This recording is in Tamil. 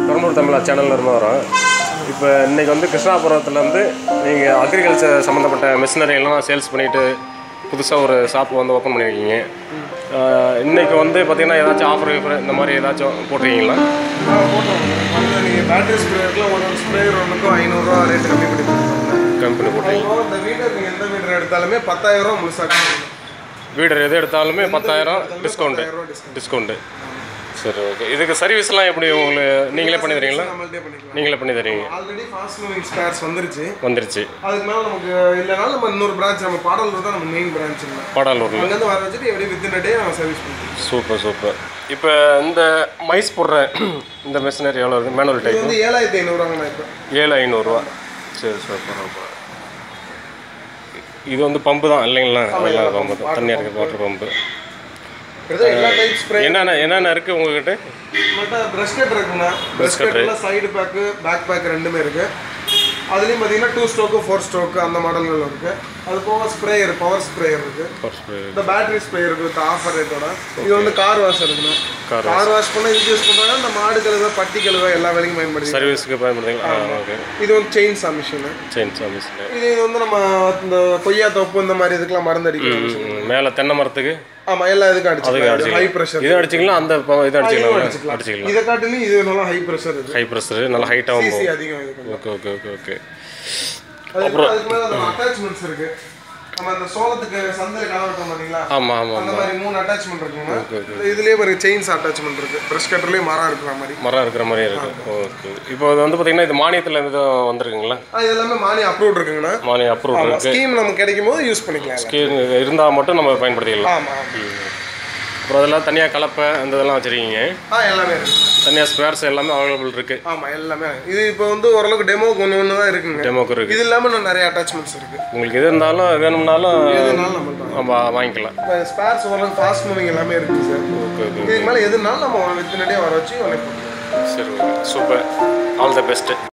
பெரம்பலூர் தமிழா சேனல்ல இருந்து வரோம் இப்போ இன்னைக்கு வந்து கிருஷ்ணாபுரத்துலேருந்து நீங்கள் அக்ரிகல்ச்சர் சம்மந்தப்பட்ட மிஷினரி எல்லாம் சேல்ஸ் பண்ணிட்டு புதுசாக ஒரு ஷாப் வந்து ஓப்பன் பண்ணியிருக்கீங்க ஆஹ் இன்னைக்கு வந்து பார்த்தீங்கன்னா ஏதாச்சும் ஆஃபர் கீஃபர் இந்த மாதிரி ஏதாச்சும் போட்டிருக்கீங்களா நீங்கள் பேட்டரி ஸ்ப்ரேயர்லாம் ஒரு ஒரு ஸ்ப்ரேயர் ஒன்றுக்கும் ஐநூறுரூவா ரேட் கம்மி பண்ணி கொடுத்துருக்காங்க கம்பெனி போட்டிருக்கீங்க அதுவும் இந்த வீடர் நீங்கள் எந்த வீடர் எடுத்தாலுமே பத்தாயிரம் ரூபா முழுசாக வீடு எது எடுத்தாலுமே பத்தாயிரம் டிஸ்கவுண்ட்டு ரூபா டிஸ்கவுண்ட் டிஸ்கவுண்ட்டு சரி ஓகே இதுக்கு சர்வீஸ்லாம் எப்படி உங்களுக்கு நீங்களே பண்ணி தரீங்களா நம்மள்ட்டே பண்ணிக்கலாம் நீங்களே பண்ணி தரீங்க ஆல்ரெடி ஃபாஸ்ட் மூவிங் ஸ்பேர்ஸ் வந்துருச்சு வந்துருச்சு அதுக்கு மேலே நமக்கு இல்லைனாலும் நம்ம இன்னொரு பிரான்ச் நம்ம பாடலூர் தான் நம்ம மெயின் பிரான்ச் இல்லை பாடாலூரில் அங்கேருந்து வர வச்சுட்டு எப்படி வித்தின் டே நம்ம சர்வீஸ் பண்ணுறோம் சூப்பர் சூப்பர் இப்போ இந்த மைஸ் போடுற இந்த மிஷினரி எவ்வளோ இருக்குது மேனுவல் இது டைப் வந்து ஏழாயிரத்தி ஐநூறுவாங்கண்ணா இப்போ ஏழு ஐநூறுரூவா சரி சூப்பர் சூப்பர் இது வந்து பம்பு தான் இல்லைங்களா எல்லாம் பம்பு தான் தண்ணியாக இருக்குது வாட்டர் பம்பு கிட்டத்தட்ட எல்லா டைப் ஸ்ப்ரே என்னென்ன என்னென்ன இருக்குது உங்ககிட்ட மட்டும் ப்ரஷ் கட் இருக்குண்ணா ப்ரஷ் கட்டில் சைடு பேக்கு பேக் பேக் ரெண்டுமே இருக்கு அதுலேயும் பார்த்தீங்கன்னா டூ ஸ்ட்ரோக்கு ஃபோர் ஸ்ட்ரோக்கு அந்த மாடல்கள் இருக்கு அது போக ஸ்ப்ரேயர் பவர் ஸ்ப்ரேயர் இருக்கு இந்த பேட்டரி ஸ்ப்ரே இருக்கு வித் ஆஃபர் ரேட்டோட இது வந்து கார் வாஷ் இருக்குண்ணா Car கார் வாஷ் பண்ண இது யூஸ் பண்ணுறாங்க இந்த மாடு கழுவ பட்டி கழுவ எல்லா வேலைக்கும் பயன்படுத்தி சர்வீஸுக்கு பயன்படுத்துங்களா ஆ ஓகே இது வந்து செயின் சா மிஷின் சரி சர்வீஸ் இது வந்து நம்ம இந்த கொய்யா தோப்பு இந்த மாதிரி இதுக்கெல்லாம் மருந்து அடிக்கணும் மேலே தென்னை மரத்துக்கு ஆமா எல்லா இதுக்கும் அடிச்சுக்கலாம் ஹை ப்ரெஷர் இது அடிச்சிக்கலாம் அந்த ப- இது அடிச்சிக்கலாம் அடிச்சிக்கலாம் இதை காட்டிலும் இது நல்லா ஹை ப்ரெஷர் இருக்கு ஹை ப்ரெஷர் நல்லா ஹைட்டாகவும் சிசி போகும் அதிகம் இது ஓகே ஓகே ஓகே ஓகே அதுக்கு அதுக்கு மேல அந்த அட்டாச்மெண்ட்ஸ் இருக்கு நம்ம அந்த சோளத்துக்கு சந்தையில கலர் வைப்போம் பாத்தீங்களா ஆமாம் ஆமாம் அந்த மாதிரி மூணு அட்டாச்மெண்ட் இருக்குங்க இதுலயே ஒரு செயின்ஸ் அட்டாச்மெண்ட் இருக்கு பிரஷ் கட்டர்லயே மரம் இருக்கிற மாதிரி மரம் இருக்கிற மாதிரி இருக்கு ஓகே இப்போ இது வந்து பார்த்தீங்கன்னா இது மானியத்தில் எதுவும் வந்திருக்குங்களா ஆ, இது எல்லாமே மானி அப்ரூவ் இருக்குங்கண்ணா மானியம் அப்ரூவ் இருக்கு ஸ்கீம் நமக்கு கிடைக்கும் போது யூஸ் பண்ணிக்கலாம் எல்லாம். இருந்தால் மட்டும் நம்ம பயன்படுத்திக்கலாம் ஆமா ஆமா. அப்புறம் அதெல்லாம் தனியாக கலப்பை அந்த இதெல்லாம் வச்சுருக்கீங்க ஆ எல்லாமே இருக்கு தனியாக ஸ்பேர்ஸ் எல்லாமே அவைலபிள் இருக்குது ஆமா எல்லாமே இது இப்போ வந்து ஓரளவுக்கு டெமோக்கு ஒன்று ஒன்று தான் இருக்குங்க டெமோக்கு இருக்குது இது இல்லாம இன்னும் நிறைய அட்டாச்மெண்ட்ஸ் இருக்கு உங்களுக்கு எது இருந்தாலும் வேணும்னாலும் எதுனாலும் நம்ம நம்ம வாங்கிக்கலாம் ஸ்பேர்ஸ் ஓரளவுக்கு ஃபாஸ்ட் மூவிங் எல்லாமே இருக்கு சார் ஓகே ஓகே இதுக்கு மேலே எதுனாலும் நம்ம வித்தினடியாக வர வச்சு உனக்கு சரி okay super all the best